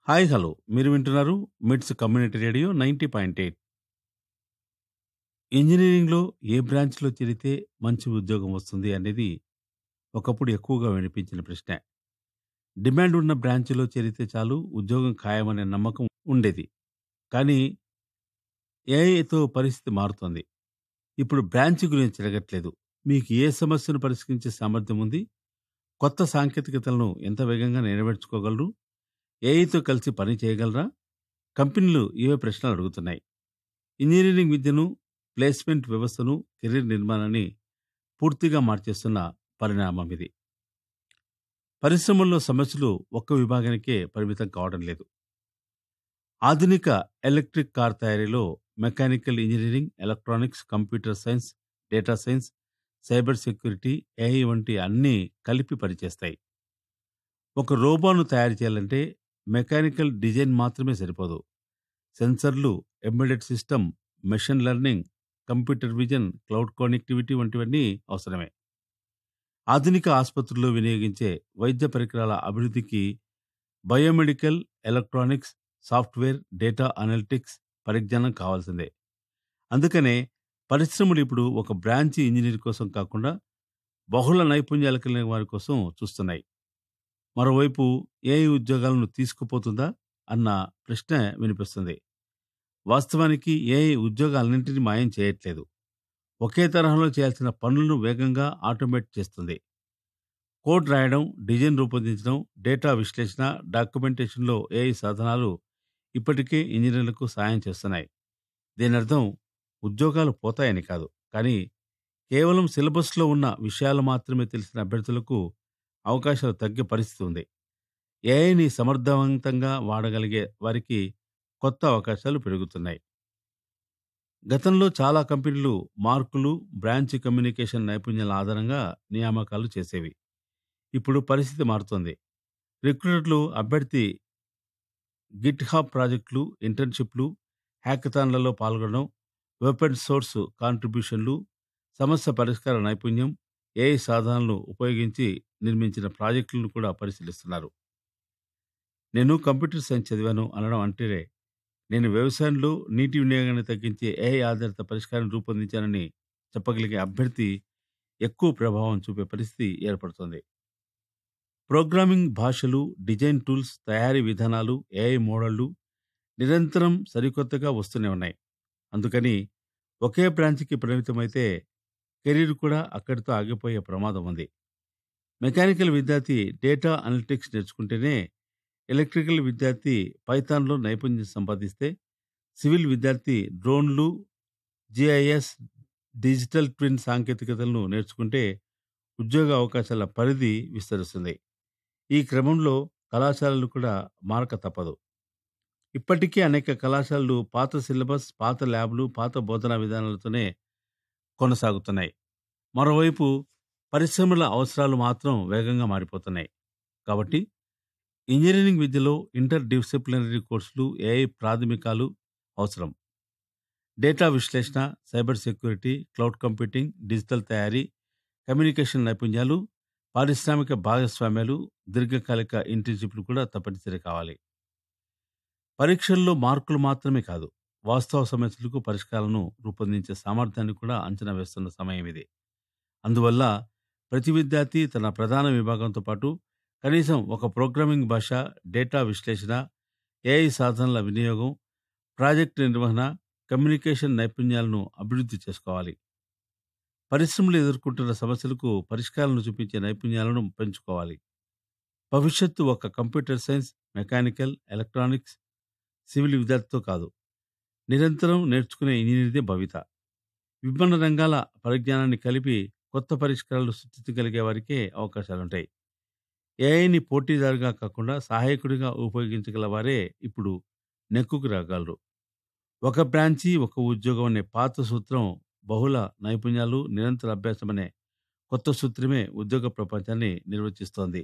hi hello మీరు వింటున్నారు MITS community radio ninety point eight ఇంజనీరింగ్లో ఏ బ్రాంచ్లో చేరితే మంచి ఉద్యోగం వస్తుంది అనేది ఒకప్పుడు ఎక్కువగా వినిపించిన ప్రశ్న డిమాండ్ ఉన్న బ్రాంచ్లో చేరితే చాలు ఉద్యోగం ఖాయమనే నమ్మకం ఉండేది కానీ ఏఐతో పరిస్థితి మారుతోంది ఇప్పుడు బ్రాంచ్ గురించి జరగట్లేదు మీకు ఏ సమస్యను పరిష్కరించే సామర్థ్యం ఉంది కొత్త సాంకేతికతలను ఎంత వేగంగా నెరవేర్చుకోగలరు ఏఐతో కలిసి పని చేయగలరా కంపెనీలు ఇవే ప్రశ్నలు అడుగుతున్నాయి ఇంజనీరింగ్ విద్యను ప్లేస్మెంట్ వ్యవస్థను కెరీర్ నిర్మాణాన్ని పూర్తిగా మార్చేస్తున్న పరిణామం ఇది పరిశ్రమల్లో సమస్యలు ఒక్క విభాగానికే పరిమితం కావడం లేదు ఆధునిక ఎలక్ట్రిక్ కార్ తయారీలో mechanical engineering electronics computer science data science cyber security AI వంటి అన్నీ కలిపి పనిచేస్తాయి ఒక రోబోను తయారు చేయాలంటే మెకానికల్ డిజైన్ మాత్రమే సరిపోదు సెన్సర్లు embedded system machine learning computer vision cloud connectivity వంటివన్నీ అవసరమే ఆధునిక ఆసుపత్రుల్లో వినియోగించే వైద్య పరికరాల అభివృద్ధికి biomedical electronics software data analytics పరిజ్ఞానం కావాల్సిందే అందుకనే పరిశ్రమలు ఇప్పుడు ఒక బ్రాంచ్ ఇంజనీర్ కోసం కాకుండా బహుళ నైపుణ్యాలు కలిగిన వారి కోసం చూస్తున్నాయి మరోవైపు ఏఐ ఉద్యోగాలను తీసుకుపోతుందా అన్న ప్రశ్న వినిపిస్తుంది వాస్తవానికి ఏఐ ఉద్యోగాలన్నింటినీ మాయం చేయట్లేదు ఒకే తరహాలో చేయాల్సిన పనులను వేగంగా ఆటోమేట్ చేస్తుంది కోడ్ రాయడం డిజైన్ రూపొందించడం డేటా విశ్లేషణ డాక్యుమెంటేషన్లో ఏఐ సాధనాలు ఇప్పటికే ఇంజనీర్లకు సాయం చేస్తున్నాయి దీని అర్థం ఉద్యోగాలు పోతాయని కాదు కానీ కేవలం సిలబస్లో ఉన్న విషయాలు మాత్రమే తెలిసిన అభ్యర్థులకు అవకాశాలు తగ్గే పరిస్థితి ఉంది ఏఐని సమర్థవంతంగా వాడగలిగే వారికి కొత్త అవకాశాలు పెరుగుతున్నాయి గతంలో చాలా కంపెనీలు మార్కులు బ్రాంచ్ కమ్యూనికేషన్ నైపుణ్యాల ఆధారంగా నియామకాలు చేసేవి ఇప్పుడు పరిస్థితి మారుతోంది రిక్రూటర్లు అభ్యర్థి గిట్ హాబ్ ప్రాజెక్టులు ఇంటర్న్షిప్లు హ్యాకథాన్లలో పాల్గొనడం ఓపెన్ సోర్స్ కాంట్రిబ్యూషన్లు సమస్య పరిష్కార నైపుణ్యం ఏఐ సాధనాలను ఉపయోగించి నిర్మించిన ప్రాజెక్టులను కూడా పరిశీలిస్తున్నారు నేను కంప్యూటర్ సైన్స్ చదివాను అనడం అంటే నేను వ్యవసాయంలో నీటి వినియోగాన్ని తగ్గించే ఏఐ ఆధారిత పరిష్కారం రూపొందించానని చెప్పగలిగే అభ్యర్థి ఎక్కువ ప్రభావం చూపే పరిస్థితి ఏర్పడుతుంది ప్రోగ్రామింగ్ భాషలు డిజైన్ టూల్స్ తయారీ విధానాలు ఏఐ మోడళ్లు నిరంతరం సరికొత్తగా వస్తూనే ఉన్నాయి అందుకని ఒకే బ్రాంచ్కి పరిమితమైతే కెరీర్ కూడా అక్కడితో ఆగిపోయే ప్రమాదం ఉంది మెకానికల్ విద్యార్థి డేటా అనలిటిక్స్ నేర్చుకుంటేనే ఎలక్ట్రికల్ విద్యార్థి పైథాన్లో నైపుణ్యం సంపాదిస్తే సివిల్ విద్యార్థి డ్రోన్లు జిఐఎస్ డిజిటల్ ట్విన్ సాంకేతికతలను నేర్చుకుంటే ఉద్యోగ అవకాశాల పరిధి విస్తరిస్తుంది ఈ క్రమంలో కళాశాలలు కూడా మారక తప్పదు ఇప్పటికీ అనేక కళాశాలలు పాత సిలబస్ పాత ల్యాబ్లు పాత బోధనా విధానాలతోనే కొనసాగుతున్నాయి మరోవైపు పరిశ్రమల అవసరాలు మాత్రం వేగంగా మారిపోతున్నాయి కాబట్టి ఇంజనీరింగ్ విద్యలో ఇంటర్ డిసిప్లినరీ కోర్సులు ఏఐ ప్రాథమికాలు అవసరం డేటా విశ్లేషణ cyber security cloud computing digital తయారీ కమ్యూనికేషన్ నైపుణ్యాలు పారిశ్రామిక భాగస్వామ్యాలు దీర్ఘకాలిక ఇంటర్న్షిప్లు కూడా తప్పనిసరి కావాలి పరీక్షల్లో మార్కులు మాత్రమే కాదు వాస్తవ సమస్యలకు పరిష్కారాలను రూపొందించే సామర్థ్యాన్ని కూడా అంచనా వేస్తున్న సమయం ఇది అందువల్ల ప్రతి విద్యార్థి తన ప్రధాన విభాగంతో పాటు కనీసం ఒక ప్రోగ్రామింగ్ భాష డేటా విశ్లేషణ ఏఐ సాధనల వినియోగం ప్రాజెక్టు నిర్వహణ కమ్యూనికేషన్ నైపుణ్యాలను అభివృద్ధి చేసుకోవాలి పరిశ్రమలు ఎదుర్కొంటున్న సమస్యలకు పరిష్కారాలను చూపించే నైపుణ్యాలను పెంచుకోవాలి భవిష్యత్తు ఒక computer science mechanical electronics civil విద్యార్థితో కాదు నిరంతరం నేర్చుకునే ఇంజనీర్దే భవిత విభిన్న రంగాల పరిజ్ఞానాన్ని కలిపి కొత్త పరిష్కారాలు సృష్టించగలిగే వారికే అవకాశాలుంటాయి ఏఐని పోటీదారుగా కాకుండా సహాయకుడిగా ఉపయోగించగల వారే ఇప్పుడు నెక్కుకు రాగలరు ఒక బ్రాంచి ఒక ఉద్యోగం అనే పాత సూత్రం బహుళ నైపుణ్యాలు నిరంతర అభ్యాసం అనే కొత్త సూత్రమే ఉద్యోగ ప్రపంచాన్ని నిర్వచిస్తోంది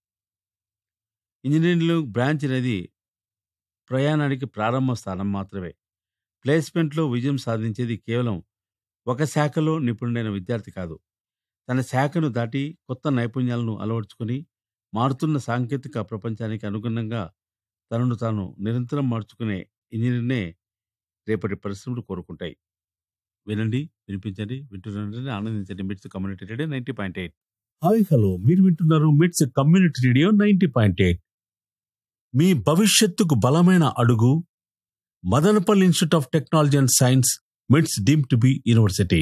ఇంజనీరింగ్లో బ్రాంచ్ అనేది ప్రయాణానికి ప్రారంభ స్థానం మాత్రమే ప్లేస్మెంట్లో విజయం సాధించేది కేవలం ఒక శాఖలో నిపుణుడైన విద్యార్థి కాదు తన శాఖను దాటి కొత్త నైపుణ్యాలను అలవర్చుకొని మారుతున్న సాంకేతిక ప్రపంచానికి అనుగుణంగా తనను తాను నిరంతరం మార్చుకునే ఇంజనీర్నే రేపటి పరిశ్రమలు కోరుకుంటాయి వినండి వినిపించండి వింటున్నారని ఆనందించండి MITS community radio ninety point eight hi hello మీరు వింటున్నారు MITS community radio ninety point eight మీ భవిష్యత్తుకు బలమైన అడుగు Madanapalle institute of technology and science MITS deemed to be university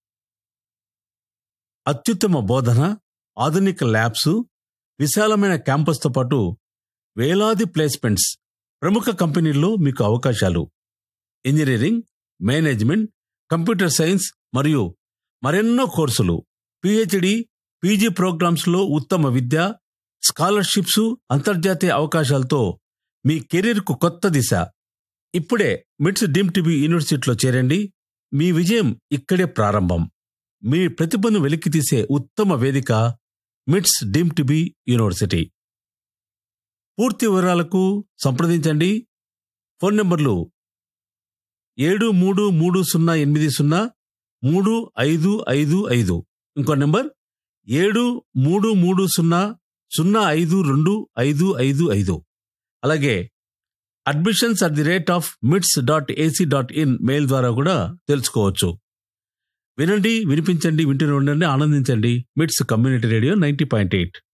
అత్యుత్తమ బోధన ఆధునిక ల్యాబ్స్ విశాలమైన క్యాంపస్తో పాటు వేలాది ప్లేస్మెంట్స్ ప్రముఖ కంపెనీల్లో మీకు అవకాశాలు ఇంజనీరింగ్ మేనేజ్మెంట్ కంప్యూటర్ సైన్స్ మరియు మరెన్నో కోర్సులు పిహెచ్డి పీజీ ప్రోగ్రామ్స్లో ఉత్తమ విద్య స్కాలర్షిప్స్ అంతర్జాతీయ అవకాశాలతో మీ కెరీర్కు కొత్త దిశ ఇప్పుడే మిట్స్ డీమ్ టీబీ యూనివర్సిటీలో చేరండి మీ విజయం ఇక్కడే ప్రారంభం మీ ప్రతిభను వెలికితీసే ఉత్తమ వేదిక మిట్స్ డీమ్ టీబీ యూనివర్సిటీ పూర్తి వివరాలకు సంప్రదించండి ఫోన్ నంబర్లు ఏడు మూడు మూడు సున్నా ఎనిమిది సున్నా మూడు ఐదు ఐదు ఐదు ఇంకో నెంబర్ ఏడు మూడు మూడు సున్నా సున్నా ఐదు రెండు ఐదు ఐదు ఐదు అలాగే admissions at the rate of MITS dot AC dot in mail ద్వారా కూడా తెలుసుకోవచ్చు వినండి వినిపించండి వింటూనే ఉండండి ఆనందించండి MITS community radio ninety point eight